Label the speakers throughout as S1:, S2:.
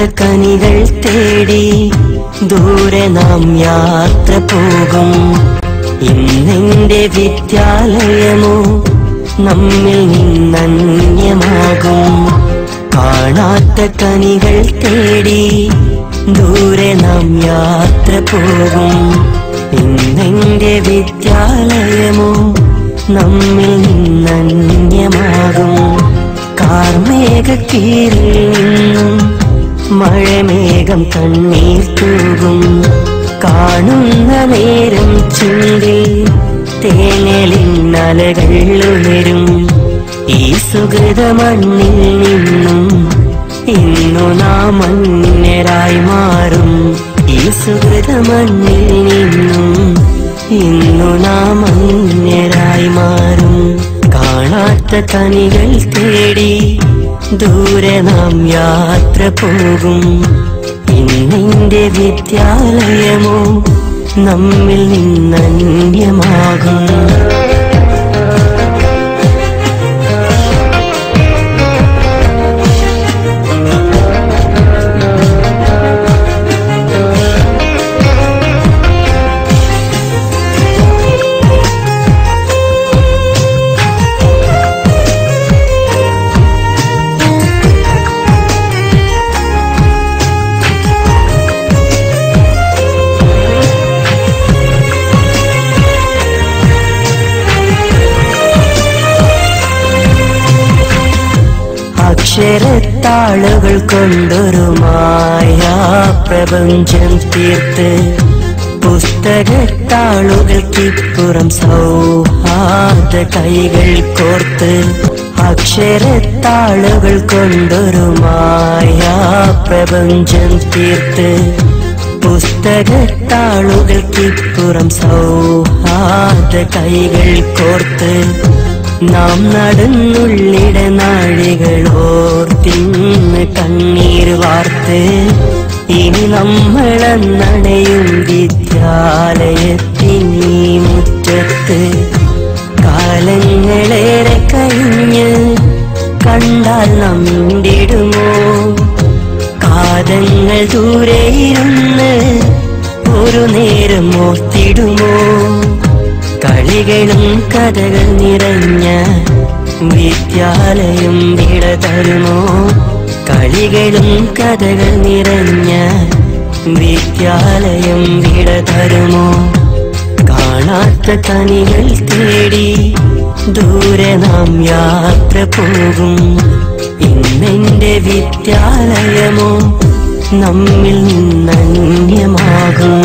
S1: കനികൾ തേടി ദൂരെ നാം യാത്ര പോകും ഇന്നെന്റെ വിദ്യാലയമോ നമ്മിൽ നിന്നന്യമാകും കാണാത്ത കനികൾ തേടി ദൂരെ നാം യാത്ര പോകും ഇന്നെന്റെ വിദ്യാലയമോ നമ്മിൽ നിന്നന്യമാകും കാർമേഘ കീഴിൽ നിന്നും മഴമേഘം കണ്ണീർ തൂകും കാണുന്ന നേരം ചുണ്ടിൽ തേങ്ങലിന്നലകൾ ഉയരും ഈ സുഹൃത മണ്ണിൽ നിന്നും ഇന്നു നാം അന്യരായി മാറും ഈ സുഹൃത മണ്ണിൽ നിന്നും ഇന്നു നാം അന്യരായി മാറും കാണാത്ത കനികൾ തേടി ദൂരെ നാം യാത്ര പോകും ഇന്നെന്റെ വിദ്യാലയമോ നമ്മിൽ നിന്നന്യമാകും അക്ഷരത്താളുകൾ കൊണ്ടൊരു മായാ പ്രപഞ്ചം തീർത്ത് പുസ്തകത്താളുകൾക്കിപ്പുറം സൗഹാർദ്ദ കൈകൾ കോർത്ത് അക്ഷരത്താളുകൾ കൊണ്ടൊരു മായാ പ്രപഞ്ചം തീർത്ത് പുസ്തകത്താളുകൾക്കിപ്പുറം സൗഹാർദ്ദ കൈകൾ കോർത്ത് നാം നടന്നുള്ളിട നാഴികളോർത്തിന്ന് കണ്ണീർ വാർത്ത് ഇനി നമ്മളന്നണയും വിദ്യാലയത്തിനീ മുറ്റത്ത് കാലങ്ങളേറെ കഴിഞ്ഞ് കണ്ടാൽ നമ്മിടുമോ കാതങ്ങൾ ദൂരെ ഇരുന്ന് ഒരു നേരം ഓർത്തിടുമോ കളികളും കഥകൾ നിറഞ്ഞ വിദ്യാലയം വിട തരുമോ കളികളും കഥകൾ നിറഞ്ഞ വിദ്യാലയം വിട തരുമോ കാണാത്ത കനികൾ തേടി ദൂരെ നാം യാത്ര പോകും ഇന്നെന്റെ വിദ്യാലയമോ നമ്മിൽ നിന്നന്യമാകും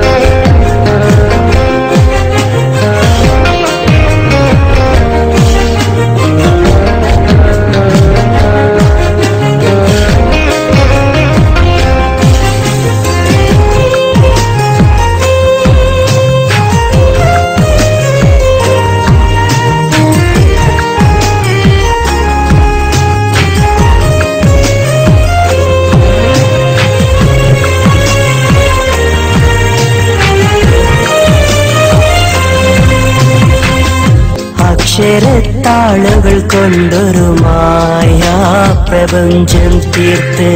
S1: അക്ഷരത്താളുകൾ കൊണ്ടൊരു മായാ പ്രപഞ്ചം തീർത്ത്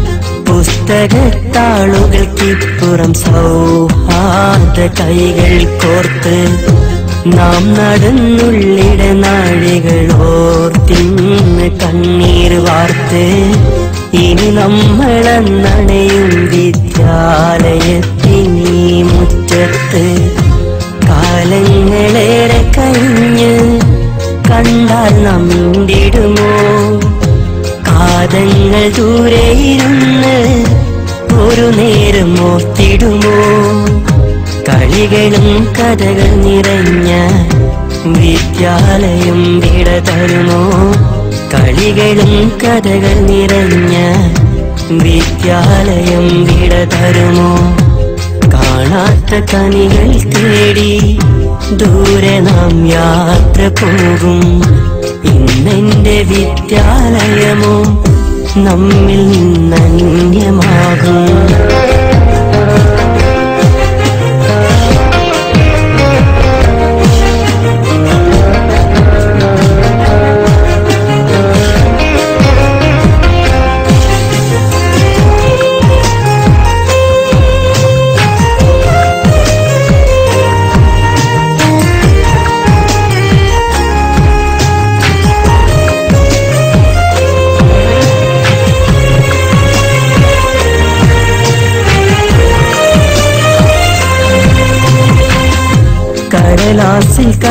S1: പുസ്തകത്താളുകൾക്കിപ്പുറം സൗഹാർദ്ദ കൈകൾ കോർത്ത് നാം നടന്നുള്ളിട നാഴികളോർത്തിന്ന് കണ്ണീർ വാർത്ത് ഇനി നമ്മളന്നണയും വിദ്യാലയത്തിനീ മുറ്റത്ത് കാലങ്ങളേറെ കഴിഞ്ഞ് കണ്ടാൽ നമ്മിടുമോ കാതങ്ങൾ ദൂരെ ഇരുന്ന് ഒരു നേരം ഓർത്തിടുമോ കളികളും കഥകൾ നിറഞ്ഞ വിദ്യാലയം വിട തരുമോ കളികളും കഥകൾ നിറഞ്ഞ വിദ്യാലയം വിട തരുമോ കാണാത്ത കനികൾ തേടി ദൂരെ നാം യാത്ര പോകും ഇന്നെന്റെ വിദ്യാലയമോ നമ്മിൽ നിന്നന്യമാകും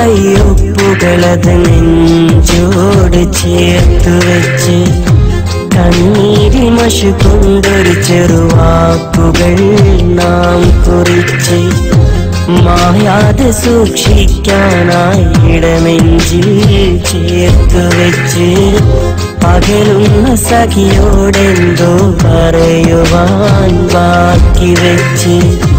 S1: കയ്യൊപ്പുകളത് നെഞ്ചോട് ചേർത്തു വെച്ച് കണ്ണീരിൽ മഷു കൊണ്ടൊരു ചെറുവാക്കുകൾ നാം കുറിച്ച് മായാതെ സൂക്ഷിക്കാനായി ഇടനെഞ്ചിൽ ചേർത്തു വെച്ച് പകലുന്ന സഖിയോടെന്തോ പറയുവാൻ ബാക്കി വെച്ച്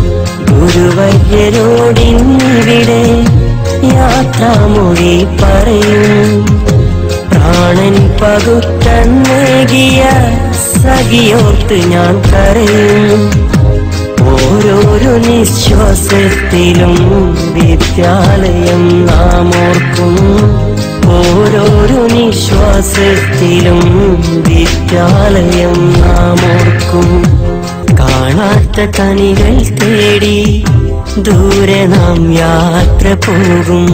S1: ഗുരുവര്യരോടിന്നിവിടെ യാത്രാമൊഴി പറയും പ്രാണൻ പകുത്തന്നേകിയ സഖിയോർത്ത് ഞാൻ കരയും ഓരോരോ നിശ്വാസത്തിലും വിദ്യാലയം നാം ഓർക്കും ഓരോരോ നിശ്വാസത്തിലും വിദ്യാലയം നാം ഓർക്കും കാണാത്ത കനികൾ തേടി ദൂരെ നാം യാത്ര പോകും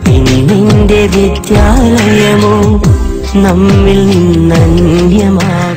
S1: ഇന്നിന്റെ വിദ്യാലയമോ നമ്മിൽ നിന്നന്യമാ